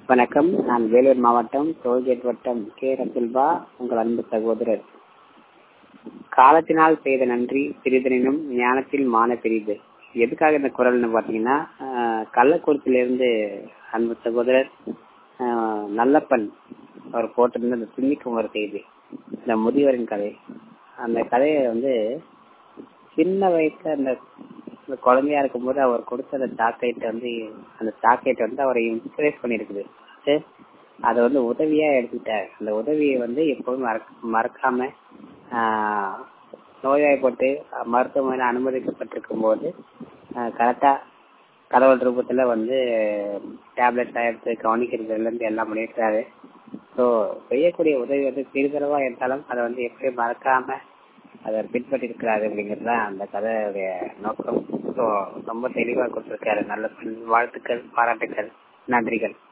வணக்கம் நான் வேலூர் மாவட்டம் டோல்கேட் வட்டம் கே ரசில்வா உங்கள் அன்பு சகோதரர் காலத்தினால் செய்த நன்றி சிறிதனினும் ஞானத்தில் மான பெரிது எதுக்காக இந்த குரல்னு பாத்தீங்கன்னா ஆஹ், கள்ளக்குறிச்சியிலிருந்து அன்பு சகோதரர் ஆஹ், நல்லப்பன் அவர் போட்டிருந்த அந்த துணிக்கும் ஒரு செய்தி இந்த முதியவரின் கதை அந்த கதையை வந்து சின்ன வயசுல அந்த அந்த குழந்தையா இருக்கும்போது அவர் கொடுத்த அந்த சாக்லேட் வந்து அந்த சாக்லேட் வந்து அவரை இன்ஸ்பிரேஸ் பண்ணிருக்குது சரி, அதை வந்து உதவியா எடுத்துக்கிட்டார் அந்த உதவியை வந்து எப்பவும் மறக்க மறக்காம ஆஹ், நோய்வாய்ப்பட்டு மருத்துவமனையில் அனுமதிக்கப்பட்டிருக்கும் போது கரெக்டா கடவுள் ரூபத்துல வந்து டேப்லெட் எடுத்து கவனிக்கிறதுல இருந்து எல்லாம் பண்ணியிருக்காரு ஸோ செய்யக்கூடிய உதவி வந்து சிறிதளவா இருந்தாலும் அதை வந்து எப்படி மறக்காம அதை பின்பற்றி இருக்கிறாரு அப்படிங்கிறது தான் அந்த கதையுடைய நோக்கம் ஸோ ரொம்ப தெளிவா கொடுத்திருக்காரு நல்ல வாழ்த்துக்கள் பாராட்டுக்கள் நன்றிகள்